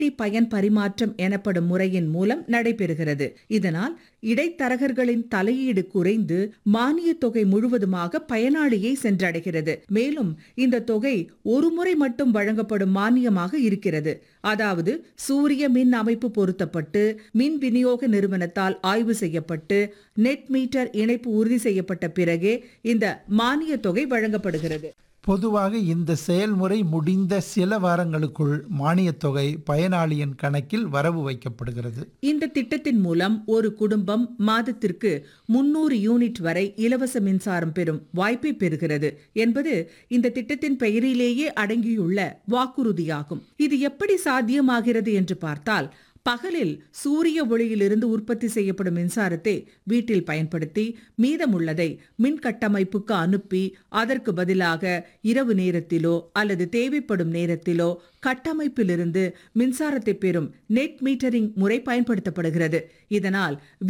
பயன் பரிமாற்றம் எனப்படும் முறையின் மூலம் நடைபெறுகிறது இதனால் இடைத்தரகர்களின் தலையீடு குறைந்து மானிய தொகை முழுவதுமாக பயனாளியை சென்றடைகிறது மேலும் இந்த தொகை ஒரு முறை மட்டும் வழங்கப்படும் மானியமாக இருக்கிறது அதாவது சூரிய மின் அமைப்பு பொருத்தப்பட்டு மின் விநியோக நிறுவனத்தால் ஆய்வு செய்யப்பட்டு நெட் மீட்டர் இணைப்பு உறுதி செய்யப்பட்ட பிறகே இந்த மானிய தொகை வழங்கப்படுகிறது பொதுவாக இந்த செயல்முறை முடிந்த சில வாரங்களுக்குள் மானியத் தொகை பயனாளியின் கணக்கில் வரவு வைக்கப்படுகிறது இந்த திட்டத்தின் மூலம் ஒரு குடும்பம் மாதத்திற்கு முன்னூறு யூனிட் வரை இலவச மின்சாரம் பெறும் வாய்ப்பை பெறுகிறது என்பது இந்த திட்டத்தின் பெயரிலேயே அடங்கியுள்ள வாக்குறுதியாகும் இது எப்படி சாத்தியமாகிறது என்று பார்த்தால் பகலில் சூரிய ஒளியிலிருந்து உற்பத்தி செய்யப்படும் மின்சாரத்தை வீட்டில் பயன்படுத்தி மீதமுள்ளதை மின் கட்டமைப்புக்கு அனுப்பி அதற்கு பதிலாக இரவு நேரத்திலோ அல்லது தேவைப்படும் நேரத்திலோ கட்டமைப்பிலிருந்து மின்சாரத்தை பெறும் நெட் மீட்டரிங் முறை பயன்படுத்தப்படுகிறது இதனால்